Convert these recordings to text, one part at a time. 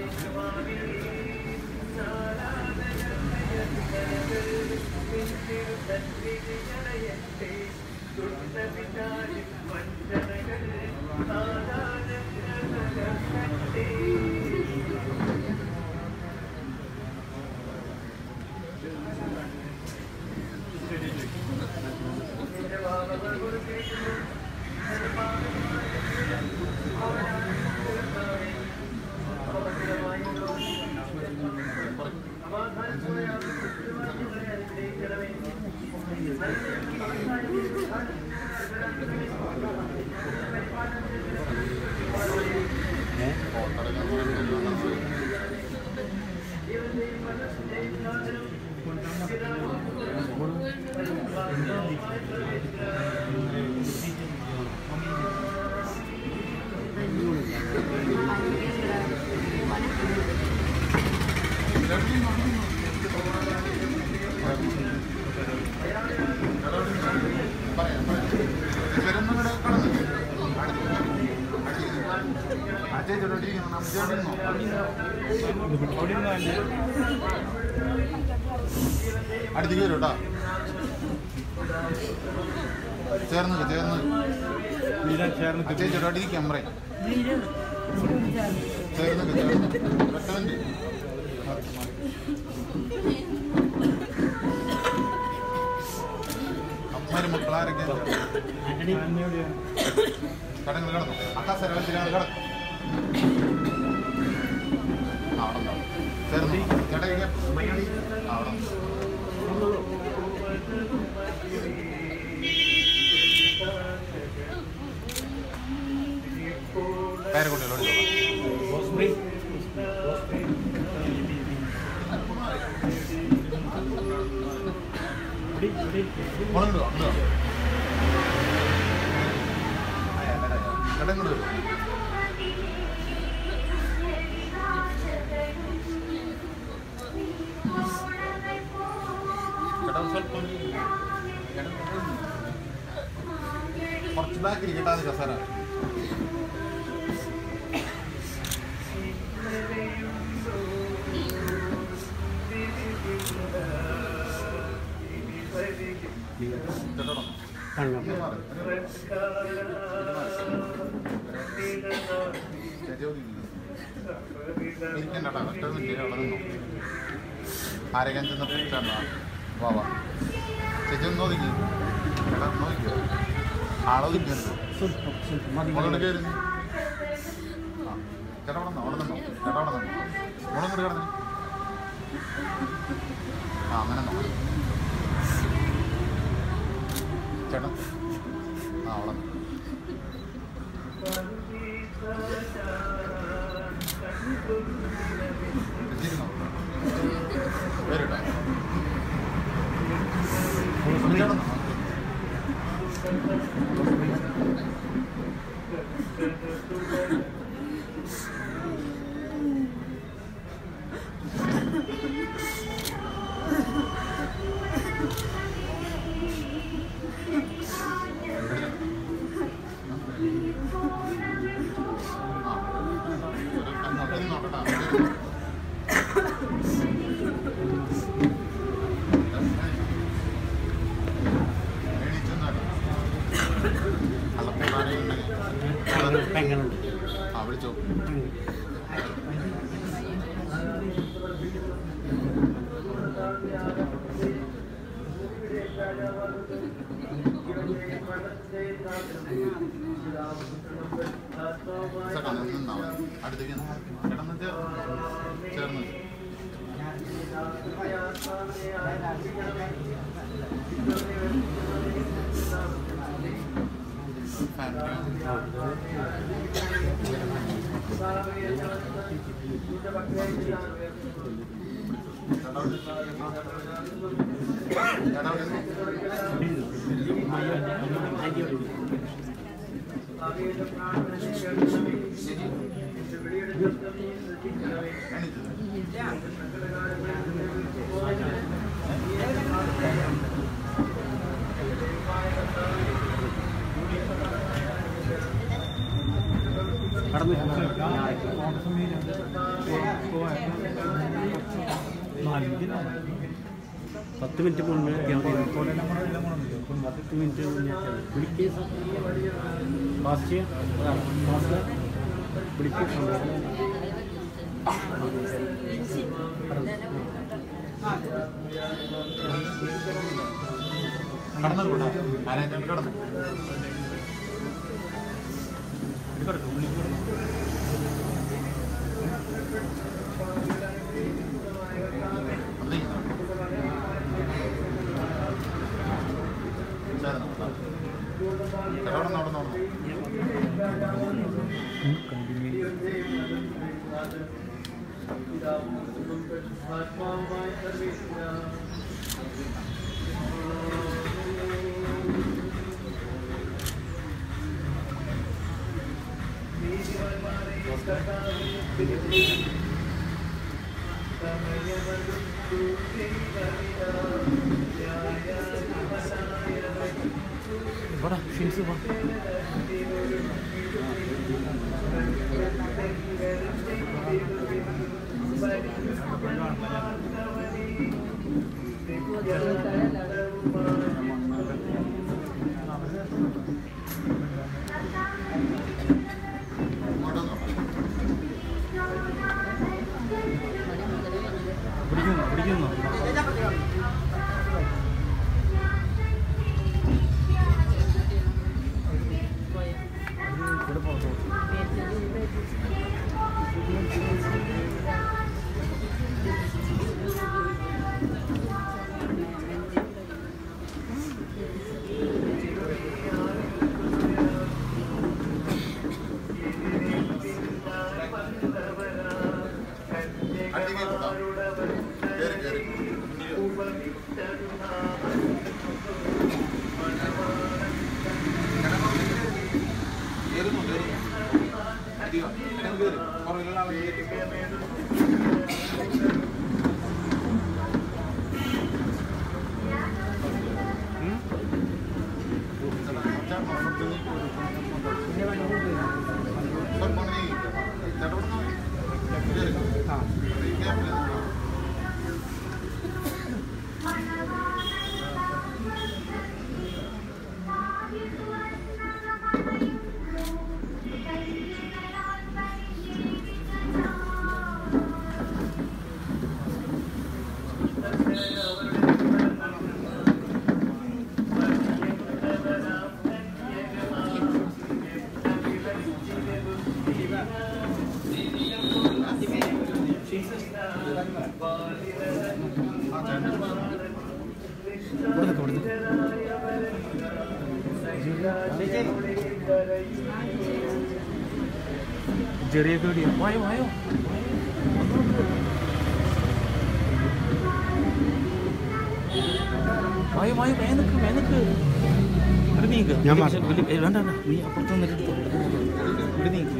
അടുത്തേക്ക് വരും കേട്ടോ ചേർന്ന് നിൽക്ക്, ചേർന്ന് ചേർന്ന് ചേച്ചി അടുത്തേക്ക് ക്യാമറ ചേർന്ന് നിൽക്ക്, ചേർന്ന് വെട്ടവൻ്റെ അമ്മമാര് മക്കളാരൊക്കെ കടങ്ങൾ കിടന്നു അക്കാ സ്ഥലത്തിലാണ് കിടക്കും അവിടെ ഉണ്ടാവും. ചേർന്ന് ചേട്ടാ അവിടെ പേരക്കുട്ടികളോട് മുളകിടുക കിടങ്ങോട് വരും ചേട്ടാ സ്വല്പം കുറച്ച് ബാക്കിൽ കിട്ടാതെ കസാര ചേട്ടാ ഇരിക്കണ്ടട്ടാ ഒറ്റ മിനിറ്റ് അവിടെ നിന്നു ആരെങ്കിലും ചെന്ന് ചേട്ടാ വാ വാ ചേച്ചി ഒന്ന് ഒതുങ്ങി ചേട്ടാ ഒന്ന് ഒതുക്കിയോ ആളെ ഒതുക്കരുത് മുളക് കയറി ആ ചേട്ടാ അവിടെ നിന്നോ അവിടെ നിന്നോ ചേട്ടാ അവിടെ നിന്നോ മുളക് കൂടി കിടന്നു ആ അങ്ങനെ നിന്നോ ചേട്ടാ ആ അവിടെ നിന്നോ. ചേച്ചി ഇരുന്നോ? വരൂട്ടോ. ചേട്ടാ നിന്നോ? ആ. അങ്ങോട്ട് ഇരുന്നോ കേട്ടോ. അങ്ങോട്ട് ഇരുന്നോ. എണീറ്റ് നിന്നോട്ടോ. കള്ളപ്പൂടാനെങ്കിലും ഉണ്ടെങ്കിൽ പെങ്ങളുണ്ട് ആ വിളിച്ചോ ചേട്ടാ നിന്നാ മതി അടുത്തേക്ക് നിന്ന്. കിടന്ന് ചേർന്ന് ചേർന്ന് ഫാമിലി ചേട്ടാ കടന്നു പത്ത് മിനിറ്റ് മുന്നേ എത്തിയാൽ മതി പത്ത് മിനിറ്റ് മുന്നേ വിളിക്കുക ഫാസ്റ്റ് ഫാസ്റ്റ് വിളിക്കുക കടന്നു കൂടാ ആരെങ്കിലും കടന്നു അവിടെ അവിടെ അവിടെ വാടാ ഷിൻസ് വാ പിടിക്കുന്നു പിടിക്കുന്നു ഇവിടെ പോകാം അടിക്ക് കൂടാ. കേറി, കേറി. കേറുന്നു, കേറുന്നു. അടിയോ, ഇടം കേറി. പുറകിലുള്ള ആളെ കേറ്റി. ഇപ്പം പോണ നീ. ചേട്ടാ, ഇവിടുന്ന് വാ. കേറി. ഈ ഗ്യാപ്പില് നിന്നോ. ആ ചേട്ടൻ ഇവിടെ നിൽക്ക്, ഇവിടെ നിൽക്ക്. ചെറിയൊക്കെ എവിടെയാ വായോ വായോ വായോ വായോ വേനക്ക് വേനക്ക് ഇവിടെ നീക്ക് ഞാൻ മാറി. വലിയ- ഏ, വേണ്ട വേണ്ട നീ അപ്പുറത്ത് വന്നിട്ട് എടുത്തോ. ഇവിടെ നീക്ക്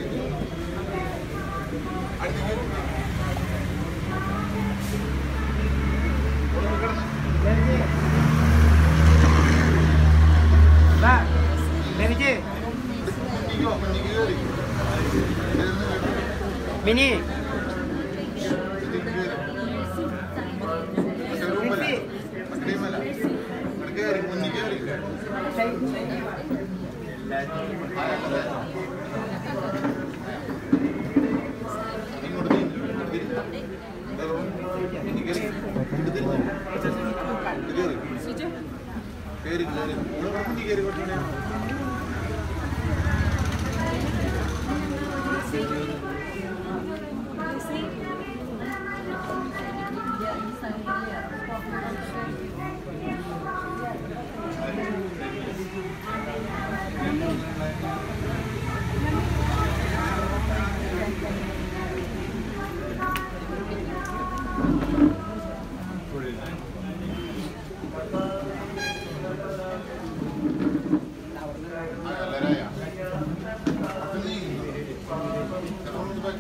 മുന്നിക്ക് വാ, മുന്നിക്ക് കേറി. കേറുന്നു, കേറുന്നു. മിനി ഇതിലേക്ക് കേറി. മറ്റേ റൂമല്ല. മറ്റേ മല. ഇവിടെ കേറി, മുന്നിക്ക് കേറി. ആ, അതെ. ഇങ്ങോട്ട് തിരിഞ്ഞു, ഇങ്ങോട്ട് തിരിഞ്ഞു. ഇതാ റൂം. മുന്നിക്ക് കേറി. ഇങ്ങോട്ട് തിരിഞ്ഞു. ഇത് കേറി. കേറി, കേറി. ഇവിടെ മുന്നിക്ക് കേറി, കുറച്ചുകൂടെ. ആ, എല്ലാരായ? അത് നീ. കിടന്ന് back.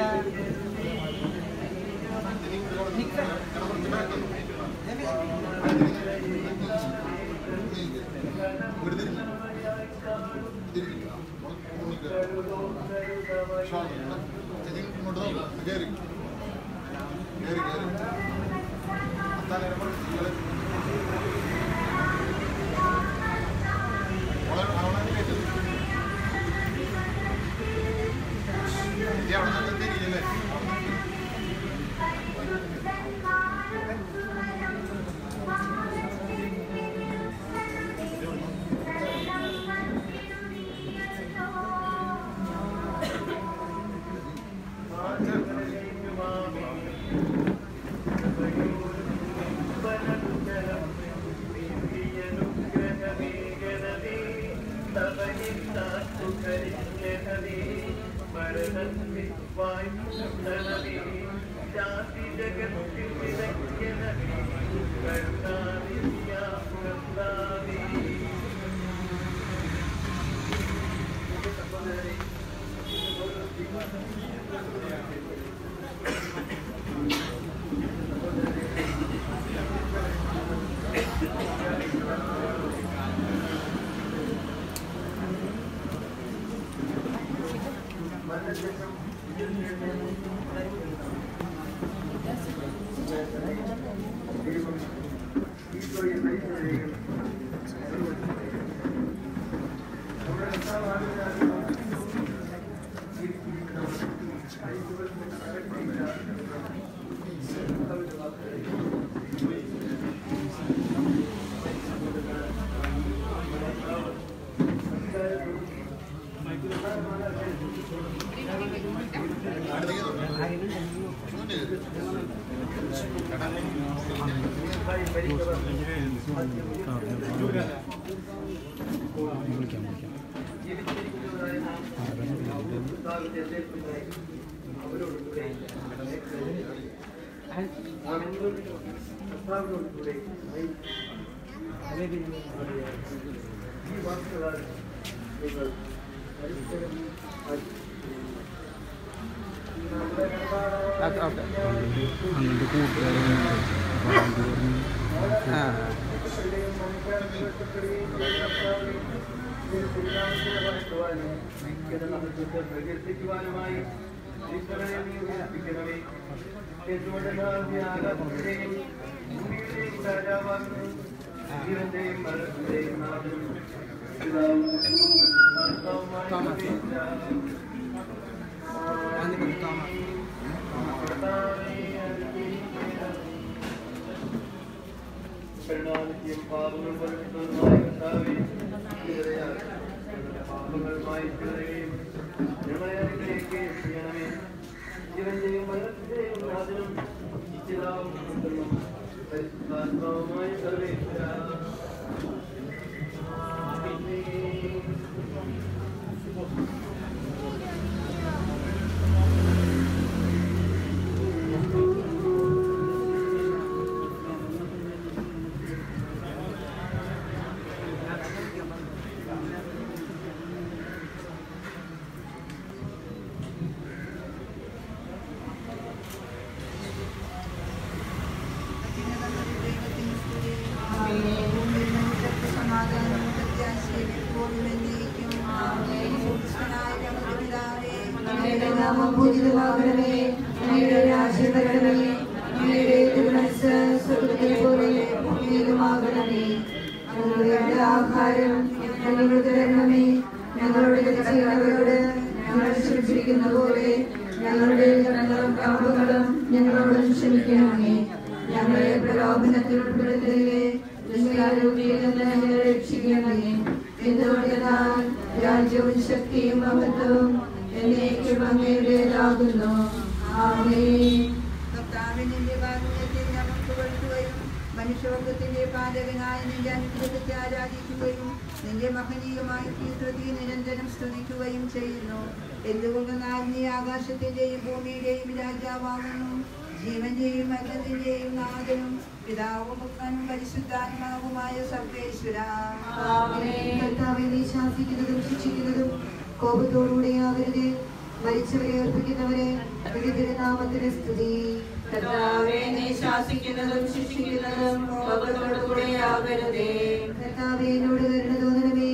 ഇനി കിടന്ന് കിടന്ന് back ഒന്ന്. നീ. ഇങ്ങോട്ട് തിരിഞ്ഞു. തിരിഞ്ഞില്ല. ഉള്ളിൽ കയറി. ഷോൾഡർ ഇല്ല. ചേച്ചി ഇങ്ങോട്ട് നോക്ക്. കയറി. കയറി, കയറി. അത്താഴം കൊണ്ട് ഇങ്ങള് മോളെ അവളെ കയറ്റരുത്. ചേച്ചി അവിടെ നിന്ന് തിരിയില്ലേ? അവിടെ നിന്ന് അടുത്തേക്ക് നോക്ക്. ഇങ്ങോട്ട് കയറി. വിളിക്കാം വിളിക്കാം അങ്ങനത്തെ കൂട്ടുകാരുണ്ട് അപ്പോൾ അത് പറഞ്ഞ് ആ കരുണാനിത്യം പാപങ്ങൾ പൊറുക്കുന്നതുമായ കർത്താവേ, ദയയാൽ ഞങ്ങളുടെ പാപങ്ങൾ മായ്ച്ചുകളയുകയും ഞങ്ങളെ അനുഗ്രഹിക്കുകയും ചെയ്യണമേ. ജീവന്റെയും മരണത്തിന്റെയും നാഥനും നിത്യതാവും പുത്രനും പരിശുദ്ധാത്മാവുമായ സർവേശ്വരാ. ആമേൻ. പൂജിതമാകണമേ അങ്ങയുടെ രാജ്യം വരണമേ അങ്ങയുടെ തിരുമനസ് സ്വർഗത്തിലെ പോലെ ഭൂമിയിലുമാകണമേ ഞങ്ങളുടെ ആഹാരം ഞങ്ങളോട് തരണമേ ഞങ്ങളോട് ചെയ്യുന്നവരോട് ഞങ്ങൾ ക്ഷമിച്ചിരിക്കുന്ന പോലെ ഞങ്ങളുടെ കടങ്ങളും പാപങ്ങളും ഞങ്ങളോട് ക്ഷമിക്കണമേ ഞങ്ങളെ പ്രലോഭനത്തിൽ ഉൾപ്പെടുത്തരുതേ ദുഷ്കാരോഗ്യയിൽ നിന്ന് ഞങ്ങളെ രക്ഷിക്കണമേ എന്തുകൊണ്ടെന്നാൽ രാജ്യവും ശക്തിയും മഹത്വവും എന്നേക്കും അങ്ങയുടേതാകുന്നു ആമേൻ കർത്താവിന്റെ കാരുണ്യത്തെ ഞങ്ങൾക്ക് വെളുത്തുകയും മനുഷ്യവർഗത്തിന്റെ പാലകനായ നിന്റെ അനുഗ്രഹത്തെ ആരാധിക്കുകയും നിന്റെ മഹനീയമായ കീർത്തി നിരന്തരം സ്തുതിക്കുകയും ചെയ്യുന്നു എന്തുകൊണ്ടെന്നാൽ നീ ആകാശത്തിന്റെയും ഭൂമിയുടെയും രാജാവാകുന്നു ജീവന്റെയും മരണത്തിന്റെയും നാഥനും പിതാവും പുത്രനും പരിശുദ്ധാത്മാവുമായ സർവേശ്വര കർത്താവെ നീ ശാസിക്കുന്നതും ശിക്ഷിക്കുന്നതും കോപത്തോടുകൂടെ ആവരുത് മരിച്ചവരെ അർപ്പിക്കുന്നവരെ നാമത്തിന് സ്തുതി കർത്താവേ നീ ശാസിക്കുന്നതും ശിക്ഷിക്കുന്നതും കോപത്തോടുകൂടെ ആകരുതേ കർത്താവെ എന്നോട് കരുണ തോന്നണമേ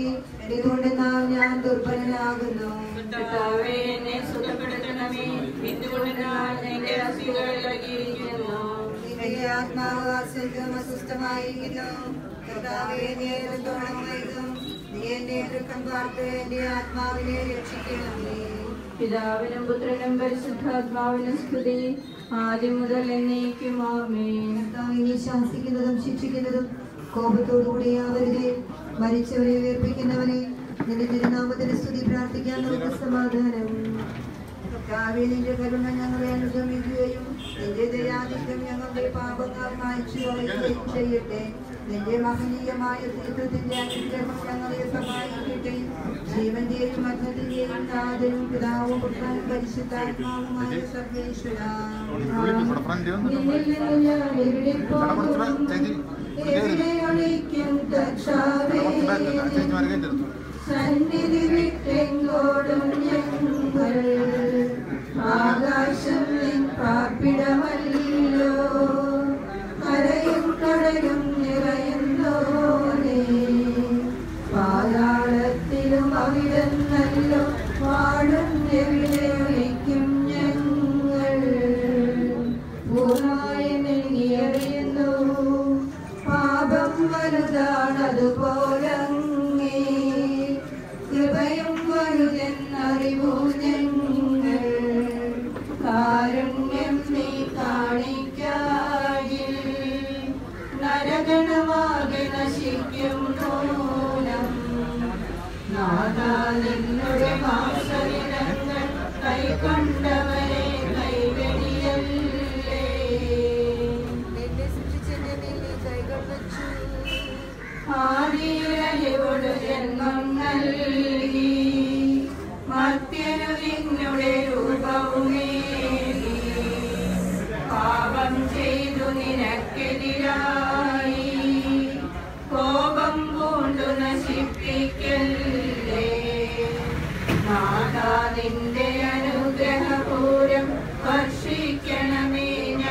എന്തുകൊണ്ടെന്നാൽ ഞാൻ ദുർബലനാകുന്നു കർത്താവേ എന്നെ സുഖപ്പെടുത്തണമേ എന്തുകൊണ്ടെന്നാൽ എന്റെ അസ്ഥികൾ ഇളകിയിരിക്കുന്നു നിന്റെ ആത്മാവ് അസുഖം അസ്വസ്ഥമായിരിക്കുന്നു കർത്താവേ നീ എത്രത്തോളം വൈകും നീ എന്നെ ദുഃഖം പാർത്ത് എന്റെ ആത്മാവിനെ രക്ഷിക്കണമേ പിതാവിനും പുത്രനും പരിശുദ്ധാത്മാവിനും സ്തുതി ആദ്യം മുതൽ എന്നേക്കും ആമേൻ കർത്താവിനെ ശാസിക്കുന്നതും ശിക്ഷിക്കുന്നതും കോപത്തോടുകൂടി ആവരുതേ മരിച്ചവരെ ഉയർപ്പിക്കുന്നവനെ നിന്റെ തിരുനാമത്തിന് സ്തുതി പ്രാർത്ഥിക്കാൻ നമുക്ക് സമാധാനം കർത്താവേ നിന്റെ കരുണ ഞങ്ങളെ അനുഗമിക്കുകയും നിന്റെ ദയാധിക്യം ഞങ്ങളുടെ പാപങ്ങൾ മായ്ച്ചു കളയുകയും ചെയ്യട്ടെ നിന്റെ മഹനീയമായ തീർത്ഥത്തിന്റെ അനുഗ്രഹം ഞങ്ങളെ സഹായിക്കട്ടെ ജീവന്റെയും മരണത്തിന്റെയും നാഥനും പിതാവും പുത്രനും പരിശുദ്ധാത്മാവുമായ സർവേശ്വര ഇവിടെ ഫ്രണ്ട് വന്നിട്ടുണ്ട് നിന്നിൽ നിന്ന് ഞാൻ എവിടെ ഇവിടെ കുറച്ച് പോകും പേ- ചേച്ചി എവിടെ ഒളിക്കും കർത്താവേ കുറച്ച് ബാക്ക് ചേച്ചിമാരെ കയറ്റെടുത്തു സന്നിധി വിട്ടെങ്കോടും ഞങ്ങൾ ആകാശം നിൻ പാർപ്പിടമല്ലോ കരയും കടലും നിറയുന്നോനേ പാതാളത്തിലും അവിടുന്നല്ലോ വാഴും എവിടെ ഒളിക്കും ഞങ്ങൾ പൂർണ്ണമായി മെഴുകിയറിയുന്നു പാപം വലുതാണതുപോലങ്ങേ കൃപയും വലുതെന്നറിവു ഞങ്ങൾ കാരുണ്യം നീ കാണിക്കാകിൽ നരകണമാകെ നശിക്കും നൂനം നാദാ നിന്നുടെ മാസവിധങ്ങൾ കൈക്കൊണ്ടവരെ കൈവെടിയല്ലേ നിന്നെ സൃഷ്ടിച്ചെന്നെ നിന്നെ കൈകൾ വച്ചു ആദിയിലയോട് ജന്മം നൽകി മർത്യനു നിന്നുടെ രൂപവുമേകി പാപം ചെയ്തു നിനക്കെതിരായി കോപം പൂണ്ടു നശിപ്പിക്കല്ലേ നാഥാ നിന്റെ അനുഗ്രഹപൂരം വർഷിക്കണമേ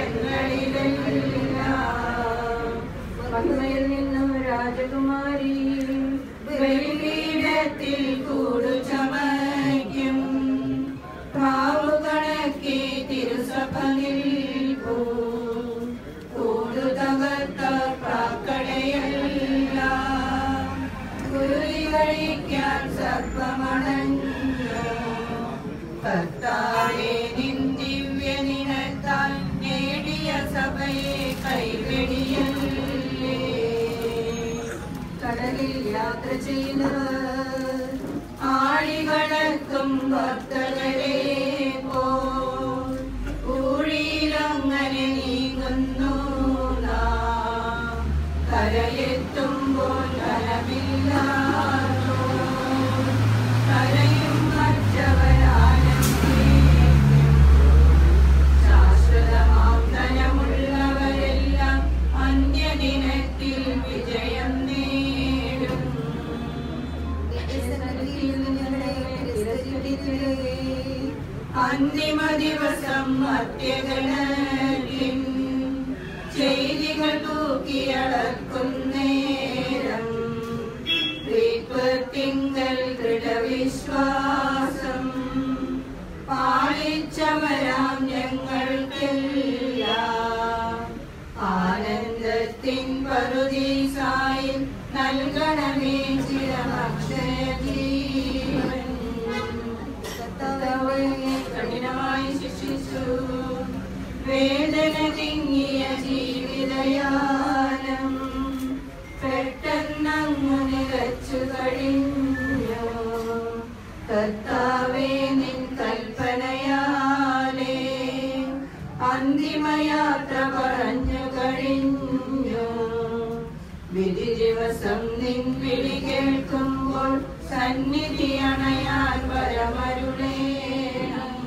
ഞങ്ങളിലെല്ലാം മഹിമയിൽ നിന്നും രാജകുമാരി വെളിവീടത്തിൽ കൂടു ചമയ്ക്കും കാവു കണക്കി തിരുസഭ നിൽപ്പൂ കൂടു തകർത്ത പ്രാക്കളയല്ല കുരുതി കഴിക്കാൻ സർപ്പമണഞ്ഞു കർത്താവേ നിൻ ദിവ്യ നിനത്താൽ നേടിയ സഭയെ കൈവെടിയല്ലേ കടലിൽ യാത്ര ചെയ്യുന്നവർ ആഴികടക്കും ഭക്തരെ പോൽ ഊഴിയിലങ്ങനെ നീങ്ങുന്നു നാം കരയെത്തുമ്പോൾ കരമില്ലാത്തോ കരയും മറ്റവരാനന്ദിക്കും ശാശ്വതമാം ധനമുള്ളവരെല്ലാം അന്യദിനത്തിൽ വിജയം നേടും നിന്റെ സന്നിധിയിൽ നിന്ന് ഞങ്ങളെ തിരസ്കരിക്കരുതേ. അന്തിമ ദിവസം മധ്യഗണത്തിൻ ചെയ്തികൾ തൂക്കിയളക്കും നേരം തിങ്കൾ ദൃഢവിശ്വാസം പാലിച്ചവരാം ഞങ്ങൾക്കെല്ലാം ആനന്ദത്തിൻ പറുദീസായി നൽകണമേ ചിരമക്ഷയ ജീവൻ കർത്താവേ, കഠിനമായി ശിക്ഷിച്ചു വേദന തിങ്ങിയ ജീവിതയാനം പെട്ടെന്നങ്ങു നിലച്ചു കഴിഞ്ഞു കർത്താവേ നിൻ കൽപ്പനയാലേ അന്തിമയാത്ര പറഞ്ഞു കഴിഞ്ഞു വിധി ദിവസം നിൻ വിളി കേൾക്കുമ്പോൾ സന്നിധി അണയാൻ വരമരുളേണം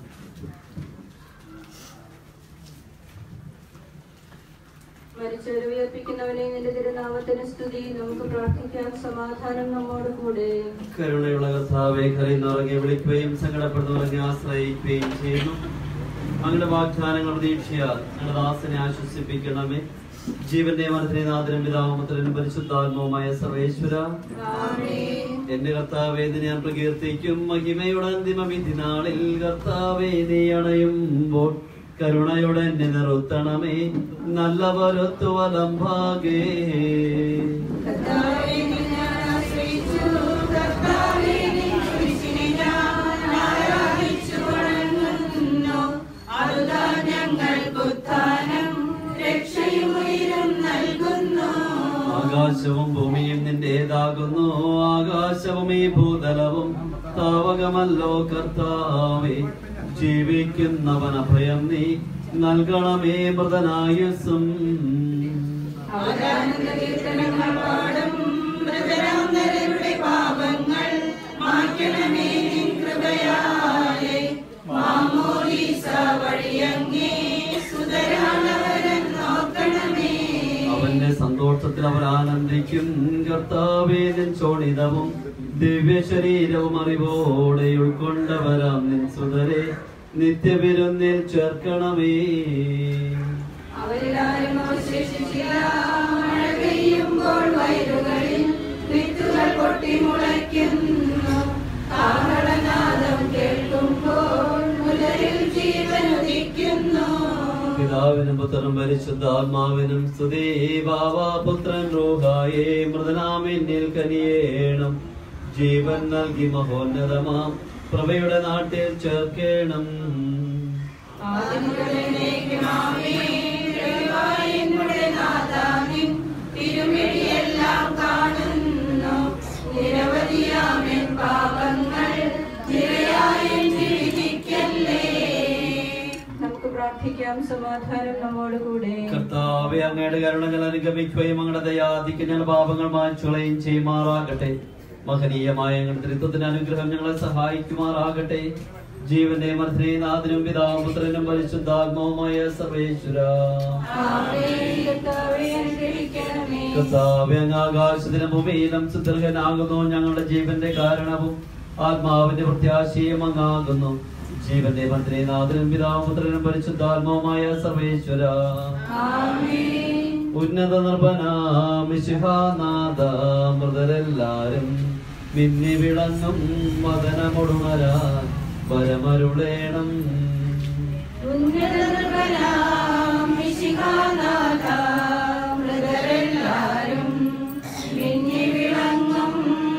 മരിച്ചവരെ ഉയർപ്പിക്കുന്നവനെ നിന്റെ തിരുനാമത്തിന് സ്തുതി നമുക്ക് പ്രാർത്ഥിക്കാം സമാധാനം നമ്മോട് കൂടെ കരുണയുള്ള കർത്താവെ കരയുന്നവരങ്ങെ വിളിക്കുകയും സങ്കടപ്പെടുന്നവരങ്ങെ ആശ്രയിക്കുകയും ചെയ്യുന്നു അങ്ങയുടെ വാഗ്ദാനങ്ങൾ പ്രതീക്ഷയാൽ ഞങ്ങളുടെ ദാസനെ ആശ്വസിപ്പിക്കണമേ ജീവന്റെ മനസ്സിനെ നാദരം പിതാമത്രനും പരിശുദ്ധാത്മവുമായ സർവേശ്വര എന്റെ കർത്താവെ ഇത് ഞാൻ പ്രകീർത്തിക്കും മഹിമയുടെ അന്തിമ വിധി നാളിൽ കർത്താവെ നീ അണയുമ്പോൾ കരുണയുടെ എന്നെ നിർത്തണമേ നല്ലവരൊത്തു വലം ഭാഗേ കർത്താവേ, നിന്നെ ഞാൻ ആശ്രയിച്ചു. കർത്താവേ, നിൻ കുരിശിനെ ഞാൻ ആരാധിച്ചു വണങ്ങുന്നു. അതുതാൻ ഞങ്ങൾക്ക് ഉത്ഥാനം രക്ഷയും ഉയരും നൽകുന്നു ആകാശവും ഭൂമിയും നിന്റേതാകുന്നു ആകാശവും ഈ ഭൂതലവും താവകമല്ലോ കർത്താവേ ജീവിക്കുന്നവൻ അഭയം നീ നൽകണമേ മൃതനായുസും അവരാനന്ദ കീർത്തനങ്ങൾ പാടും മൃതരാന്തരരുടെ പാപങ്ങൾ മാറ്റണമേ നിൻ കൃപയാലെ മാമോദീസ വഴിയങ്ങേ സുതരാണവരൻ നോക്കണമേ അവന്റെ സന്തോഷത്തിൽ അവർ ആനന്ദിക്കും കർത്താവേ നിൻ ചോണിതവും ദിവ്യ ശരീരവും അറിവോടെ ഉൾക്കൊണ്ടവരാം നിൻ സുതരെ നിത്യവിരുന്നിൽ ചേർക്കണമേ അവരിലാരും അവശേഷിച്ചില്ല മഴ പെയ്യുമ്പോൾ വയലുകളിൽ വിത്തുകൾ പൊട്ടി മുളയ്ക്കുന്നു കാഹളനാദം കേൾക്കുമ്പോൾ മുലരിൽ ജീവൻ ഉദിക്കുന്നു പിതാവിനും പുത്രനും പരിശുദ്ധാത്മാവിനും സ്തുതി ബാവാ പുത്രൻ റൂഹായേ മൃതനാമിന്നിൽ കനിയേണം ജീവൻ നൽകി മഹോന്നതമാം പ്രഭയുടെ നാട്ടിൽ ചേർക്കേണം തിരുമിഴിയെല്ലാം കാണുന്നു നിരവധിയാമൻ പാപങ്ങൾ നിരയായും ജീവിക്കല്ലേ നമുക്ക് പ്രാർത്ഥിക്കാം സമാധാനം നമ്മോടുകൂടെ കർത്താവെ അങ്ങയുടെ കരുണകൾ അനുഗമിക്കുകയും അങ്ങയുടെ ദയാധിക്ക് ഞങ്ങൾ പാപങ്ങൾ മായ്ച്ചുകളയും ചെയ്യുമാറാകട്ടെ മഹനീയമായ ഞങ്ങളുടെ ത്രിത്വത്തിന്റെ അനുഗ്രഹം ഞങ്ങളെ സഹായിക്കുമാറാകട്ടെ ജീവന്റെ മർദ്ദനെ നാഥനും പിതാപുത്രനും പരിശുദ്ധാത്മാവുമായ സർവേശ്വര ആമേൻ. കർത്താവേ, അനുഗ്രഹിക്കണമേ കർത്താവെ അങ്ങ് ആകാശത്തിനും ഭൂമിയിലും സുദീർഘനാകുന്നു ഞങ്ങളുടെ ജീവന്റെ കാരണവും ആത്മാവിന്റെ പ്രത്യാശയും അങ്ങാകുന്നു ജീവന്റെ മന്ത്രി നാഥനും പിതാപുത്രനും പരിശുദ്ധാത്മാവുമായ സർവേശ്വര ആമേൻ. ഉന്നത നിർഭനാമിശിഹാനാഥ മൃതരെല്ലാരും മിന്നി വിളങ്ങും മദനമൊടുണരാൻ വരമരുളേണം ഉന്നതനാം മിശിഹാനാഥ, മൃതരെല്ലാരും മിന്നി വിളങ്ങും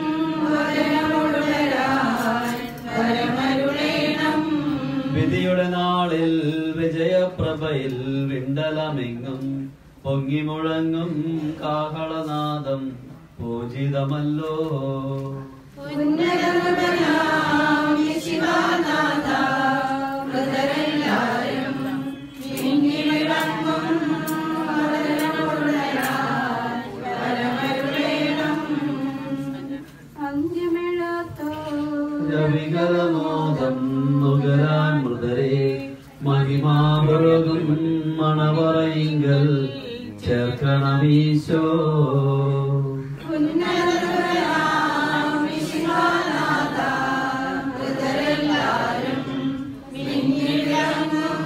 വചനമുടരാൻ വരമരുളേണം. വിധിയുടെ നാളിൽ വിജയപ്രഭയിൽ വിണ്ടലമെങ്ങും പൊങ്ങി മുഴങ്ങും കാഹളനാദം പൂജിതമല്ലോ ഉന്നതനാം മിശിഹാനാഥ, മൃതരെല്ലാരും മിന്നി വിളങ്ങും വചനമുടരാൻ വരമരുളേണം. അന്ത്യമിഴാത്തോ രവികരമോദം നുകരാൻ മൃതരെ മഹിമാമൃഗം മണവറയിങ്കൽ ചേർക്കണമീശോ ഉന്നതനാം മിശിഹാനാഥ, മൃതരെല്ലാരും മിന്നി വിളങ്ങും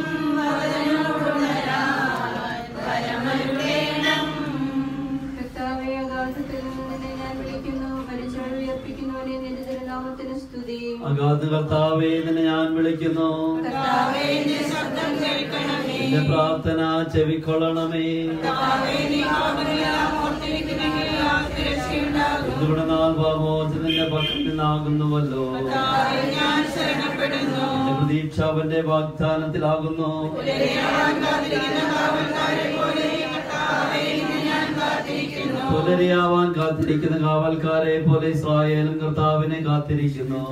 വചനമുടരാൻ വരമരുളേണം. കർത്താവേ, അഗാധത്തിൽ നിന്ന് നിന്നെ ഞാൻ വിളിക്കുന്നു മരിച്ചവരെ ഉയർപ്പിക്കുന്നവനെ നിന്റെ തിരുനാമത്തിന് സ്തുതി അഗാധ കർത്താവേ നിന്നെ ഞാൻ വിളിക്കുന്നു കർത്താവേ, നിന്റെ ശബ്ദം കേൾക്കണമേ എന്റെ പ്രാർത്ഥന ചെവിക്കൊള്ളണമേ കർത്താവേ, നീ പാപങ്ങളെല്ലാം ഓർത്തിരിക്കുന്നെങ്കിൽ ആർക്ക് രക്ഷയുണ്ടാകും എന്തുകൊണ്ട് നാൾ പാമോചനന്റെ പക്കൽ നിന്നാകുന്നുവല്ലോ കർത്താവേ, ഞാൻ ശരണപ്പെടുന്നു എന്റെ പ്രതീക്ഷ അവന്റെ വാഗ്ദാനത്തിലാകുന്നു പുലരിയാവാൻ കാത്തിരിക്കുന്ന കാവൽക്കാരെ പോലെ കർത്താവേ, നിന്നെ ഞാൻ കാത്തിരിക്കുന്നു പുലരിയാവാൻ കാത്തിരിക്കുന്ന കാവൽക്കാരെ പോലെ ഇസ്രായേലും കർത്താവിനെ കാത്തിരിക്കുന്നു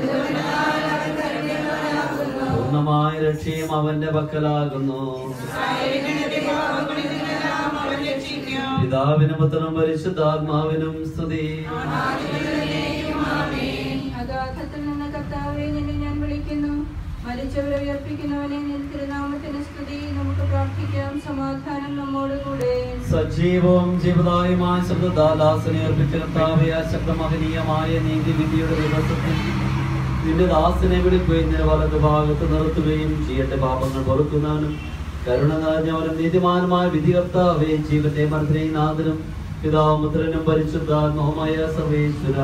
പൂർണ്ണമായ രക്ഷയും അവന്റെ പക്കലാകുന്നു പിതാവിനും പുത്രനും പരിശുദ്ധാത്മാവിനും സ്തുതി അഗാധത്തിൽ നിന്ന് കർത്താവെ നിന്നെ ഞാൻ വിളിക്കുന്നു മരിച്ചവരെ ഉയർപ്പിക്കുന്നവനെ നിൻ തിരുനാമത്തിന് സ്തുതി നമുക്ക് പ്രാർത്ഥിക്കാം സമാധാനം നമ്മോടുകൂടെ സജീവവും ജീവദായമായ ശബ്ദദാലാസനെ അർപ്പിച്ച കർത്താവേ ആ ശബ്ദമഹനീയമായ നീതിവിധിയുടെ ദിവസത്തിൽ നിന്റെ ദാസനെ വിളിക്കുകയും നിന്റെ വലത് ഭാഗത്ത് നിർത്തുകയും ചെയ്യട്ടെ പാപങ്ങൾ പൊറുക്കുന്നവനും കരുണ നിറഞ്ഞവനും നീതിമാനുമായ വിധികർത്താവേ ജീവന്റെ മന്ത്രിയും നാഥനും പിതാമുത്രനും പരിശുദ്ധാത്മവുമായ സർവേശ്വര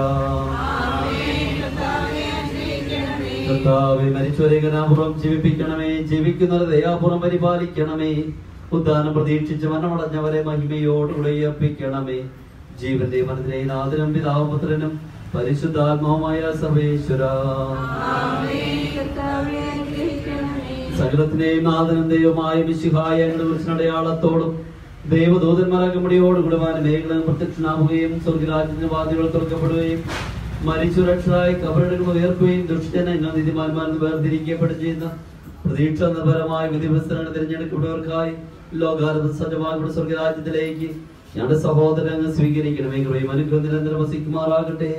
കർത്താവെ മരിച്ചവരെ കനാപുറം ജീവിപ്പിക്കണമേ ജീവിക്കുന്നവരെ ദയാപുറം പരിപാലിക്കണമേ ഉദ്ധാനം പ്രതീക്ഷിച്ച് മരണമടഞ്ഞവരെ മഹിമയോടുകൂടെ ഉയർപ്പിക്കണമേ ജീവന്റെ മനത്തിലെ നാഥനും പിതാവുപുത്രനും പരിശുദ്ധാത്മാവുമായ സർവേശ്വര കർത്താവെ അനുഗ്രഹിക്കണമേ സകലത്തിനെയും നാഥനും ദൈവമായ മിശിഹായ അടയാളത്തോടും ദൈവദൂതന്മാരൊക്കെ മുടിയോടുകൂടി മേഖലയും പ്രത്യക്ഷനാവുകയും സ്വർഗരാജ്യത്തിന്റെ വാതികൾ തുറക്കപ്പെടുകയും മരിച്ചുരക്ഷരായി കബറെടുകൾ ഉയർക്കുകയും ദുഷ്ടജനങ്ങൾ നീതിമാന്മാരെന്ന് വേർതിരിക്കപ്പെടുകയും ചെയ്യുന്ന പ്രതീക്ഷ നിർഭരമായ വിധിവസ്ത്രങ്ങൾ തിരഞ്ഞെടുക്കപ്പെട്ടവർക്കായി ലോകാരത സജ്ജമാകുന്ന സ്വർഗരാജ്യത്തിലേക്ക് ഞങ്ങളുടെ സഹോദരങ്ങൾ സ്വീകരിക്കണമേ കൃപയും അനുഗ്രഹം നിരന്തരം വസിക്കുമാറാകട്ടെ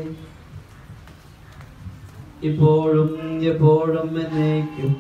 ഇപ്പോഴും എപ്പോഴും എന്നേക്കും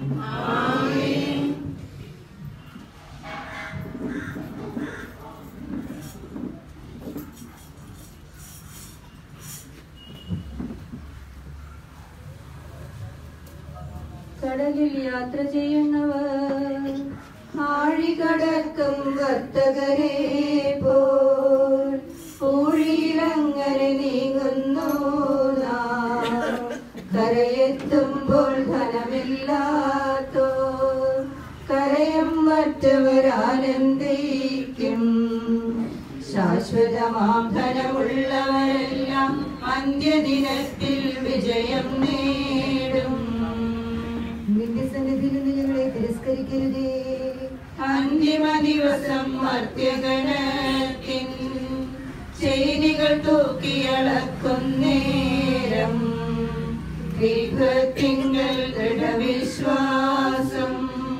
കടലിൽ യാത്ര ചെയ്യുന്നവർ ആഴികടക്കും വർത്തകരെ പോൽ പൂഴിയിലങ്ങനെ നീങ്ങുന്നു നാം. കരയെത്തുമ്പോൾ ധനമില്ലാത്തോ കരയം മറ്റവരാനന്ദിക്കും ശാശ്വതമാം ധനമുള്ളവരെല്ലാം അന്ത്യദിനത്തിൽ വിജയം നേടും നിന്റെ സന്നിധിയിൽ നിന്ന് ഞങ്ങളെ തിരസ്കരിക്കരുതേ അന്തിമ ദിവസം മർത്യഗണത്തിൻ ചെയ്തികൾ തൂക്കിയളക്കും നേരം ദീർഘത്തിങ്കൾ ദൃഢവിശ്വാസം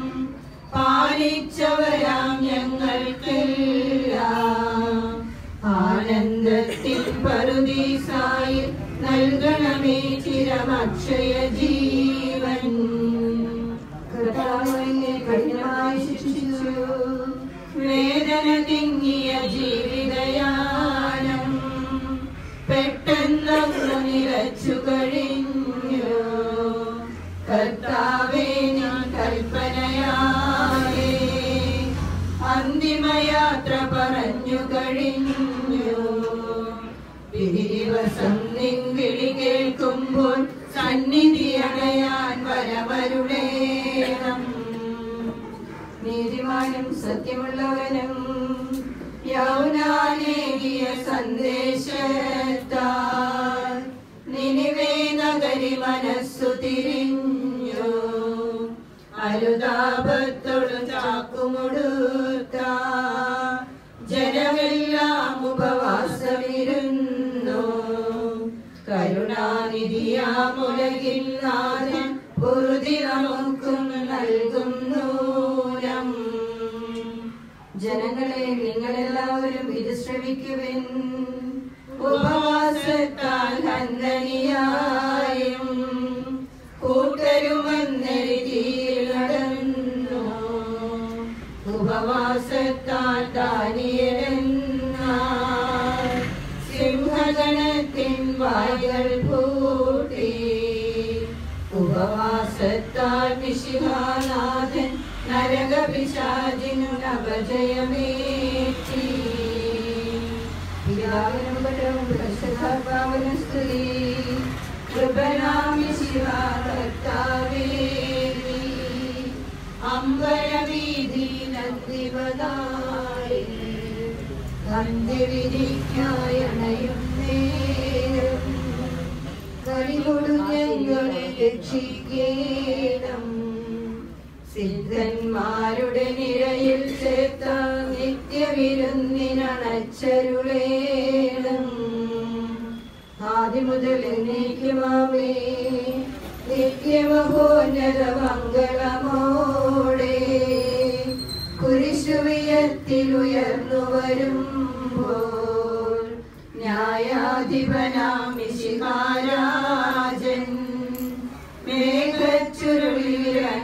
പാലിച്ചവരാം ഞങ്ങൾക്കെല്ലാം ആനന്ദത്തിൻ പറുദീസായി നൽകണമേ ചിരമക്ഷയ ജീവൻ കർത്താവിനെ കഠിനമായി ശിക്ഷിച്ചു വേദന തിങ്ങിയ ജീവിതയാനം പെട്ടെന്നൊന്നു നിലച്ചു കഴിഞ്ഞു കർത്താവേ ഞാൻ കൽപ്പനയാലേ അന്തിമയാത്ര പറഞ്ഞു കഴിഞ്ഞു വിധി ദിവസം നിൻ വിളി കേൾക്കുമ്പോൾ സന്നിധി അണയാൻ വരവരുടേണം നീതിമാനും സത്യമുള്ളവനും യൗനാനേകിയ സന്ദേശത്താൽ നിനിവേ നഗരി മനസ്സു തിരിഞ്ഞു അരുതാപത്തോടും ചാക്കുമുടുത്ത ജനമെല്ലാം ഉപവാസമിരുന്നു കരുണാനിധിയാമുലകിൽ നാഥൻ പൊറുതി നമുക്കും നൽകും നൂനം ജനങ്ങളെ നിങ്ങളെല്ലാവരും ഇത് ശ്രമിക്കുവിൻ ഉപവാസത്താൽ ഹന്തനിയായും കൂട്ടരുമെന്നെഴുതിയിൽ നടന്നു ഉപവാസത്താൽ ദാനിയലെന്നാൽ സിംഹഗണത്തിൻ വായകൾ പൂട്ടി ഉപവാസത്താൽ മിശിഹാനാഥൻ നരകപിശാചിനു അപജയമേറ്റി പിതാവിനും പരവും പരിശുദ്ധാത്മാവിനും സ്തുതി കൃപനാമി ശിവ കർത്താവേ അമ്പരവീതി നന്ദിവതായി അന്ത്യവിധിക്കായി അണയും നേരം കരികൊടു ഞങ്ങളെ രക്ഷിക്കേണം സിദ്ധന്മാരുടെ നിരയിൽ ചേർത്ത നിത്യവിരുന്നിനണച്ചരുളേണം ആദ്യമുതൽ എന്നേക്കുമാമേ നിത്യമഹോന്നത മംഗളമോടെ കുരിശുവിയത്തിലുയർന്നു വരുമ്പോൾ ന്യായാധിപനാമിശിഹാരാജൻ മേഘച്ചുരുളിൽ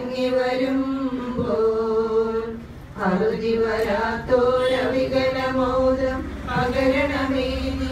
കാത്തോരവികലമോദം പകരണമേ നീ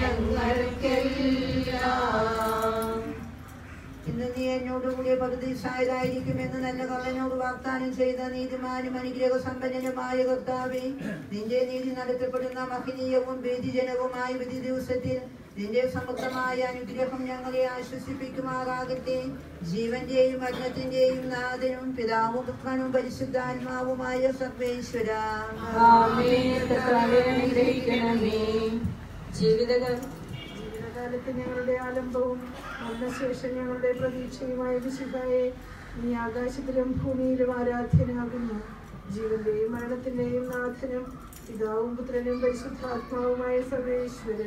ഞങ്ങൾക്കെല്ലാം ഇന്ന് നീ എന്നോടുകൂടിയ പകുതിസായതായിരിക്കുമെന്ന് നല്ല കള്ളനോട് വാഗ്ദാനം ചെയ്ത നീതിമാനും അനുഗ്രഹ സമ്പന്നനുമായ കർത്താവെ നിന്റെ നീതി നടത്തപ്പെടുന്ന മഹനീയവും ഭീതിജനകവുമായ വിധി ദിവസത്തിൽ നിന്റെ സമൃദ്ധമായ അനുഗ്രഹം ഞങ്ങളെ ആശ്വസിപ്പിക്കുമാറാകട്ടെ ജീവന്റെയും മരണത്തിന്റെയും നാഥനും പിതാവും പുത്രനും പരിശുദ്ധാത്മാവുമായ സർവേശ്വര ആമേൻ കർത്താവേ അനുഗ്രഹിക്കണമേ ജീവിതകാലം ജീവിതകാലത്ത് ഞങ്ങളുടെ ആലംബവും മരണശേഷം ഞങ്ങളുടെ പ്രതീക്ഷയുമായ വിശുദ്ധായെ നീ ആകാശത്തിലും ഭൂമിയിലും ആരാധ്യനാകുന്നു ജീവന്റെയും മരണത്തിന്റെയും നാഥനും പിതാവും പുത്രനും പരിശുദ്ധാത്മാവുമായ സർവേശ്വര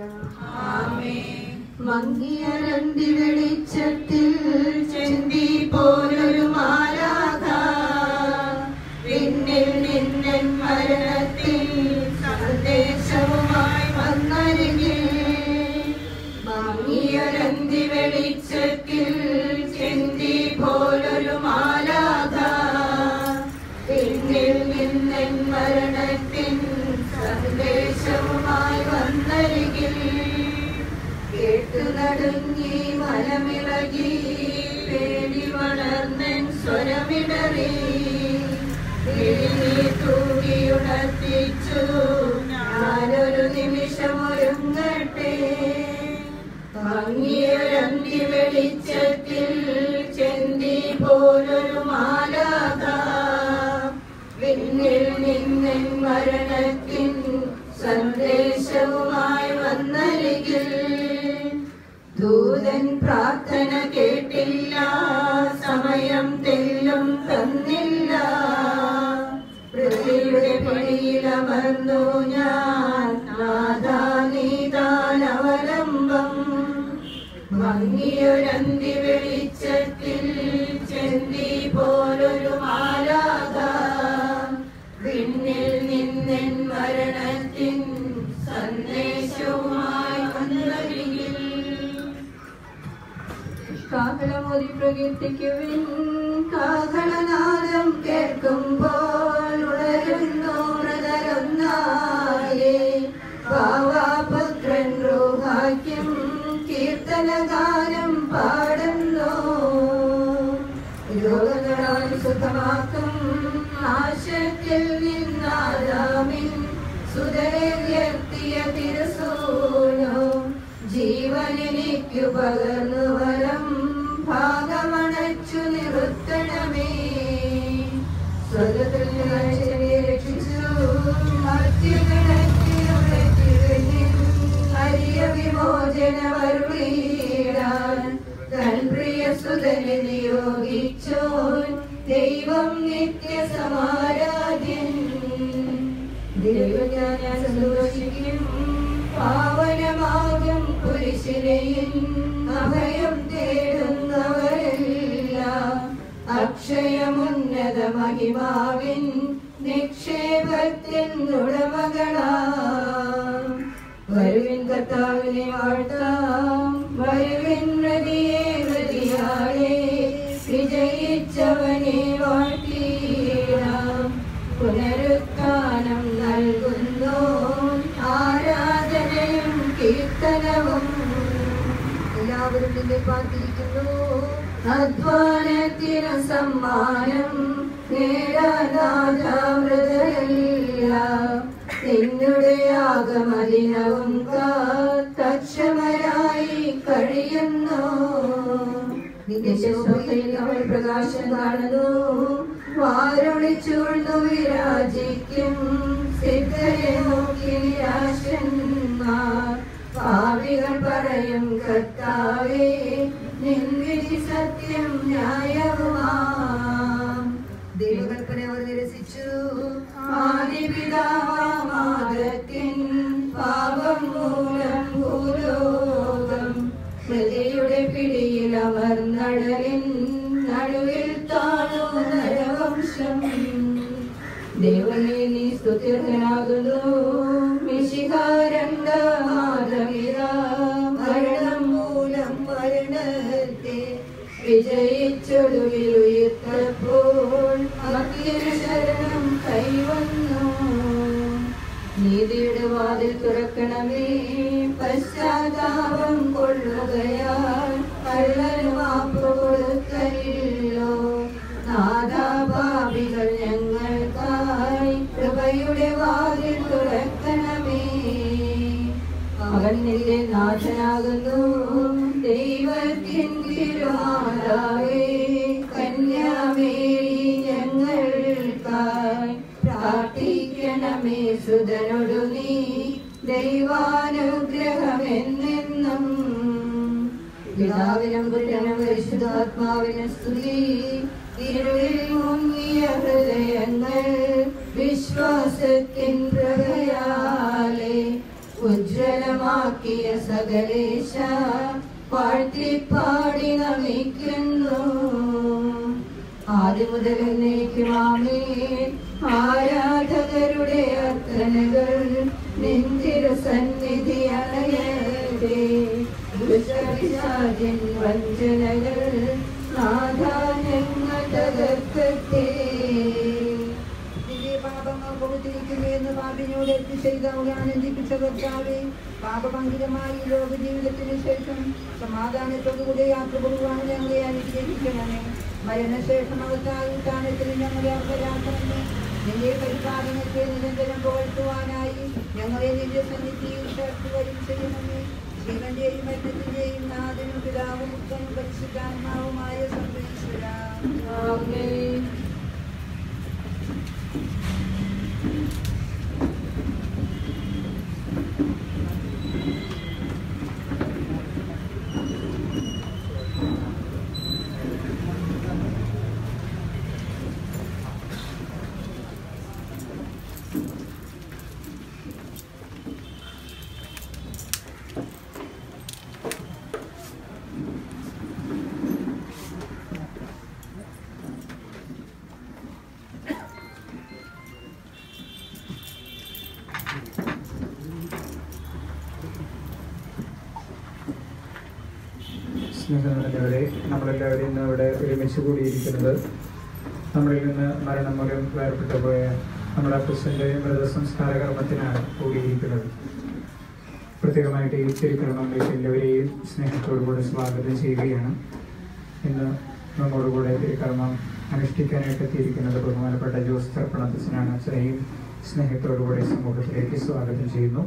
മങ്ങിയരണ്ടി വെളിച്ചത്തിൽ ചെന്തി പോലൊരു മാലാക പിന്നിൽ നിന്നൻ മരണത്തിൽ സന്ദേശവുമായി വന്നരികിൽ മങ്ങിയരന്തി വെളിച്ചത്തിൽ ചെന്തി പോലൊരു മാലാക പിന്നിൽ നിന്നൻ മരണത്തിൻ സന്ദേശവുമായി വന്നരികിൽ കേട്ടു നടുങ്ങി മനമിളകി പേടി വളർന്നൻ സ്വരമിടറി വിളിനീ തൂകിയുണർത്തിച്ചു ഞാനൊരു നിമിഷം ഒരുങ്ങട്ടെ ഭംഗിയൊരന്തി വെളിച്ചത്തിൽ ചെന്തി പോലൊരു മാലാക വിണ്ണിൽ നിന്നൻ മരണത്തിൻ സന്ദേശവുമായി വന്നരികിൽ ദൂതൻ പ്രാർത്ഥന കേട്ടില്ല സമയം തെല്ലും തന്നില്ല പൃഥ്വിയുടെ പിടിയിലമർന്നു ഞാൻ നാദാ നീതാനവലംബം ഭംഗിയൊരന്തി വെളിച്ചത്തിൽ ചെന്തി പോലൊരു മാലാക വിണ്ണിൽ നിന്നൻ മരണത്തിൻ സന്ദേശവുമായി വന്നരികിൽ കാഹളമോതി പ്രകീർത്തിക്കുവിൻ കാഹളനാദം കേൾക്കുമ്പോൾ ഉണരുന്നു മൃതരൊന്നായേ ഭാവാപുത്രൻ റൂഹായ്ക്കും കീർത്തനഗാനം പാടുന്നു രോഗങ്ങളാൽ സുഖമാക്കും നാശത്തിൽ നിന്നാദാമിൻ സുതരെ ഉയർത്തിയ തിരുസൂനോ ജീവനെനിക്കു പകർന്നു വരം ഭാഗമണച്ചു നിറുത്തണമേ സ്വർഗത്തിൽ നിന്നെ രക്ഷിച്ചു മർത്യഗണത്തിലൂടെ തിരിഞ്ഞിൻ ഹരിയ വിമോചന വരുളീടാൻ തൻ പ്രിയ സുതനെ നിയോഗിച്ചോൻ ദൈവം നിത്യ സമാരാധ്യൻ ദൈവം ഞാൻ സന്തോഷിക്കും പാവനമാകും പുരുഷനെയും അഭയം തേടുന്നവരെല്ലാം അക്ഷയമുന്നത മഹിമാവിൻ നിക്ഷേപത്തിൻ ഉടമകളാം വരുവിൻ കർത്താവിനെ വാഴ്ത്താം വരുവിൻ നദിയെ നദിയാളെ വിജയിച്ചവനെ വാഴ്ത്തിയിടാം പുനരുത്ഥാനം നൽകുന്നു ആരാധനയും കീർത്തനവും എല്ലാവരും നിന്നെ പാർത്തിരിക്കുന്നു അധ്വാനത്തിനു സമ്മാനം നേടാനാഥാമൃതയില്ല നിന്നുടെ ആഗമദിനവും കാത്തക്ഷമരായി കഴിയുന്നു നിന്റെ ശോഭയിൽ അവൾ പ്രകാശം കാണുന്നു വാരൊളിച്ചൂഴ്ന്നു വിരാജിക്കും സിദ്ധരെ നോക്കി നിരാശന്മാർ പാവികൾ പറയും കർത്താവേ നിൻവിധി സത്യം ന്യായവുമാം ദൈവകൽപ്പന അവർ നിരസിച്ചു ആദിപിതാവാമാകത്തിൻ പാപം മൂലം ഭൂലോകം ഹൃദയുടെ പിടിയിൽ അമർന്നടലിൻ നടുവിൽ താണു നരവംശം ദൈവമേ നീ സ്തുത്യർഹനാകുന്നു മിശിഹാരംഗമാധവിത മരണം മൂലം മരണത്തെ വിജയിച്ചൊടുവിൽ ഉയർത്തപ്പോൾ മധ്യന ശരണം കൈവന്നു വാതിൽ തുറക്കണമേ പശ്ചാത്താപം കൊള്ളുകയാൽ കള്ളന് മാപ്പ് കൊടുക്കലില്ലോ നാദാപാപികൾ ഞങ്ങൾക്കായി കൃപയുടെ വാതിൽ തുറക്കണമേ അവൻ നിന്റെ നാഥനാകുന്നു ദൈവത്തിൻ തിരുമാതാവേ കന്യാമേരി ഞങ്ങൾക്കായി പ്രാർത്ഥിക്കണമേ സുതനൊടു നീ ദൈവാനുഗ്രഹമെന്നെന്നും പിതാവിനും പുത്രനും പരിശുദ്ധാത്മാവിനും സ്തുതി ഇരുളിൽ മുങ്ങിയ ഹൃദയങ്ങൾ വിശ്വാസത്തിൻ പ്രഭയാലെ ഉജ്ജ്വലമാക്കിയ സകലേശ വാഴ്ത്തിപ്പാടി നമിക്കുന്നു ആദ്യം മുതൽ എന്നേക്കുമാമേ ആരാധകരുടെ അർത്ഥനകൾ നെഞ്ചിരു സന്നിധി അണയട്ടെ ദുഷ്ടപിശാചിൻ വഞ്ചനകൾ നാഥാനങ്ങൾ തകർക്കട്ടെ നിന്റെ പാപങ്ങൾ കൊടുത്തിരിക്കുന്നു എന്ന് പാപിനോട് എത്തി ചെയ്ത ആനന്ദിപ്പിച്ച കർത്താവേ പാപഭംഗിതമായ ഈ ലോക ജീവിതത്തിന് ശേഷം സമാധാനത്തോടുകൂടി യാത്ര പോകുവാൻ ഞങ്ങളെ അനുഗ്രഹിക്കണമേ മരണശേഷം അവസാന സ്ഥാനത്തിന് ഞങ്ങളെ അർഹരാക്കണമേ നിന്റെ പരിപാലനത്തെ നിരന്തരം പുകഴ്ത്തുവാനായി ഞങ്ങളെ നിന്റെ സന്നിധിയിൽ ചേർത്തുകയും ചെയ്യണമേ ജീവന്റെയും മരണത്തിന്റെയും നാഥനും പിതാവും മുക്തനും പരിശുദ്ധാത്മാവുമായ സർവേശ്വര ആമേൻ സ്നേഹനിറഞ്ഞവരെ നമ്മളെല്ലാവരും ഇന്ന് ഇവിടെ ഒരുമിച്ച് കൂടിയിരിക്കുന്നത് നമ്മളിൽ നിന്ന് മരണം മൂലം വേർപെട്ടു പോയ നമ്മുടെ അപ്പച്ചൻ്റെ മൃതസംസ്കാര കർമ്മത്തിനാണ് കൂടിയിരിക്കുന്നത് പ്രത്യേകമായിട്ട് ഈ തിരുക്കർമ്മങ്ങളിലേക്ക് എല്ലാവരെയും സ്നേഹത്തോടുകൂടി സ്വാഗതം ചെയ്യുകയാണ് ഇന്ന് നമ്മോടുകൂടെ തിരുക്കർമ്മം അനുഷ്ഠിക്കാനായിട്ട് എത്തിയിരിക്കുന്നത് ബഹുമാനപ്പെട്ട ജോസ് തർപ്പണത്തച്ഛനാണ് അച്ഛനെയും സ്നേഹത്തോടുകൂടി സമൂഹത്തിലേക്ക് സ്വാഗതം ചെയ്യുന്നു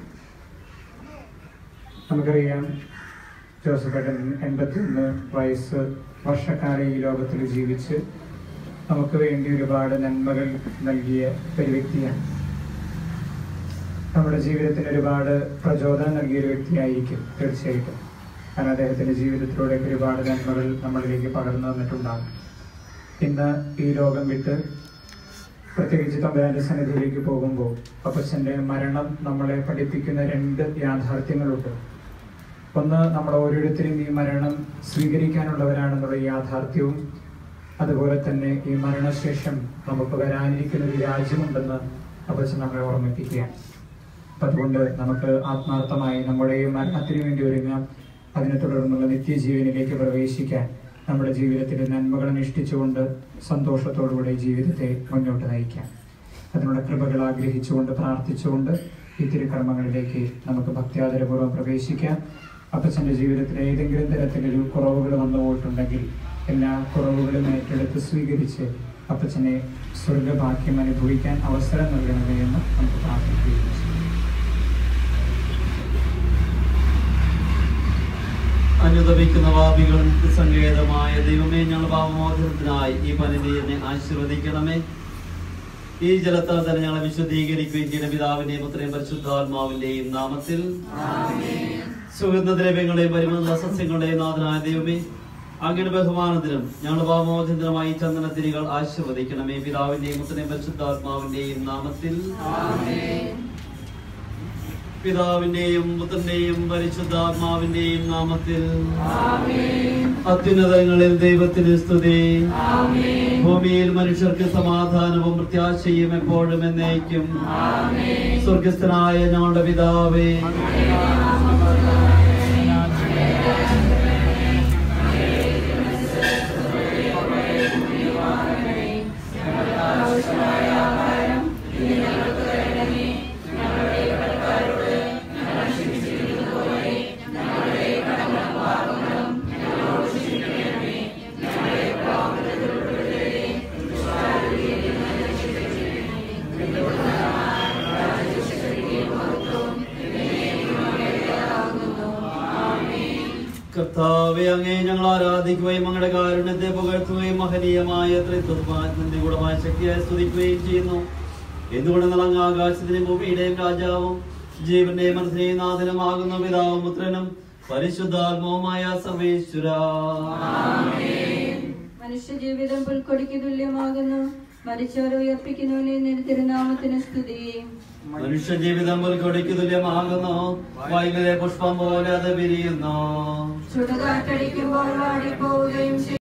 നമുക്കറിയാം ജോസഫ് ഏട്ടൻ എൺപത്തിയൊന്ന് വയസ്സ് വർഷക്കാലം ഈ ലോകത്തിൽ ജീവിച്ച് നമുക്ക് വേണ്ടി ഒരുപാട് നന്മകൾ നൽകിയ ഒരു വ്യക്തിയാണ് നമ്മുടെ ജീവിതത്തിന് ഒരുപാട് പ്രചോദനം നൽകിയ ഒരു വ്യക്തിയായിരിക്കും തീർച്ചയായിട്ടും കാരണം അദ്ദേഹത്തിന്റെ ജീവിതത്തിലൂടെ ഒരുപാട് നന്മകൾ നമ്മളിലേക്ക് പകർന്നു വന്നിട്ടുണ്ടാകും ഇന്ന് ഈ ലോകം വിട്ട് പ്രത്യേകിച്ച് തമ്പുരാന്റെ സന്നിധിയിലേക്ക് പോകുമ്പോൾ അപ്പച്ചന്റെ മരണം നമ്മളെ പഠിപ്പിക്കുന്ന രണ്ട് യാഥാർത്ഥ്യങ്ങളുണ്ട് ഒന്ന് നമ്മൾ ഓരോരുത്തരും ഈ മരണം സ്വീകരിക്കാനുള്ളവരാണെന്നുള്ള യാഥാർത്ഥ്യവും അതുപോലെ തന്നെ ഈ മരണശേഷം നമുക്ക് വരാനിരിക്കുന്ന ഒരു രാജ്യമുണ്ടെന്ന് അപ്പച്ചൻ നമ്മളെ ഓർമ്മിപ്പിക്കുകയാണ് അപ്പം അതുകൊണ്ട് നമുക്ക് ആത്മാർത്ഥമായി നമ്മുടെ ഈ മരണത്തിന് വേണ്ടി ഒരുങ്ങാം അതിനെ തുടർന്നുള്ള നിത്യജീവനിലേക്ക് പ്രവേശിക്കാൻ നമ്മുടെ ജീവിതത്തിൽ നന്മകൾ അനുഷ്ഠിച്ചുകൊണ്ട് സന്തോഷത്തോടുകൂടി ജീവിതത്തെ മുന്നോട്ട് നയിക്കാം അതിനുള്ള കൃപകൾ ആഗ്രഹിച്ചുകൊണ്ട് പ്രാർത്ഥിച്ചുകൊണ്ട് ഈ തിരുക്കർമ്മങ്ങളിലേക്ക് നമുക്ക് ഭക്ത്യാദരപൂർവ്വം പ്രവേശിക്കാം അപ്പച്ചൻ്റെ ജീവിതത്തിൽ ഏതെങ്കിലും തരത്തിലൊരു കുറവുകൾ വന്നു പോയിട്ടുണ്ടെങ്കിൽ എല്ലാ കുറവുകളും ഏറ്റെടുത്ത് സ്വീകരിച്ച് അപ്പച്ചനെ സ്വർഗഭാഗ്യം അനുഭവിക്കാൻ അവസരം നൽകണമേ എന്ന് നമുക്ക് പ്രാർത്ഥിക്കുകയും ചെയ്യാം അനുദപിക്കുന്ന പാപികൾ സങ്കേതമായ ദൈവമേ ഞങ്ങൾ പാപമോചനത്തിനായി ഈ പനിനീരിനെ ആശീർവദിക്കണമേ ഈ ജലത്താൽ തന്നെ ഞങ്ങളെ വിശുദ്ധീകരിക്കുകയും ചെയ്യുന്ന പിതാവിന്റെയും പുത്രയും പരിശുദ്ധാത്മാവിന്റെയും നാമത്തിൽ സുഗന്ധദ്രവ്യങ്ങളെയും പരിമള സസ്യങ്ങളുടെയും നാഥനായ ദൈവമേ അങ്ങനെ ബഹുമാനത്തിനും ഞങ്ങൾ പാപമോചനത്തിനുമായി ചന്ദനത്തിരികൾ ആശീർവദിക്കണമേ പിതാവിന്റെയും പുത്രയും പരിശുദ്ധാത്മാവിന്റെയും നാമത്തിൽ പിതാവിന്റെയും പുത്രന്റെയും പരിശുദ്ധാത്മാവിന്റെയും നാമത്തിൽ അത്യുന്നതങ്ങളിൽ ദൈവത്തിന് സ്തുതി ഭൂമിയിൽ മനുഷ്യർക്ക് സമാധാനവും പ്രത്യാശയും എപ്പോഴും എന്നേക്കും സ്വർഗസ്ഥനായ ഞങ്ങളുടെ പിതാവേ ആവശ്യമായ ആഹാരം ഇനി ഞങ്ങൾക്ക് തരണമേ ഞങ്ങളുടെ കർത്താവെ അങ്ങേ ഞങ്ങൾ ആരാധിക്കുകയും അങ്ങയുടെ കാരുണ്യത്തെ പുകഴ്ത്തുകയും മഹനീയമായ ത്രിത്വത്തിന്റെ ഗുണമായ ശക്തിയായി സ്തുതിക്കുകയും ചെയ്യുന്നു എന്തുകൊണ്ടെന്നാൽ അങ്ങ് ആകാശത്തിന്റെയും ഭൂമിയുടെയും രാജാവും ജീവന്റെയും മനസ്സിനെയും നാഥനുമാകുന്ന പിതാവും പുത്രനും പരിശുദ്ധാത്മാവുമായ സർവേശ്വര മനുഷ്യ ജീവിതം പുൽക്കൊടിക്ക് തുല്യമാകുന്നു മരിച്ചവരെ ഉയർപ്പിക്കുന്നവനെ നിന്റെ തിരുനാമത്തിന് സ്തുതി മനുഷ്യ ജീവിതം പുൽക്കൊടിക്ക് തുല്യമാകുന്നു വൈകലെ പുഷ്പം പോലെ അത് വിരിയുന്നു ചുടുകാറ്റടിക്കുമ്പോൾ വാടിപ്പോവുകയും ചെയ്യും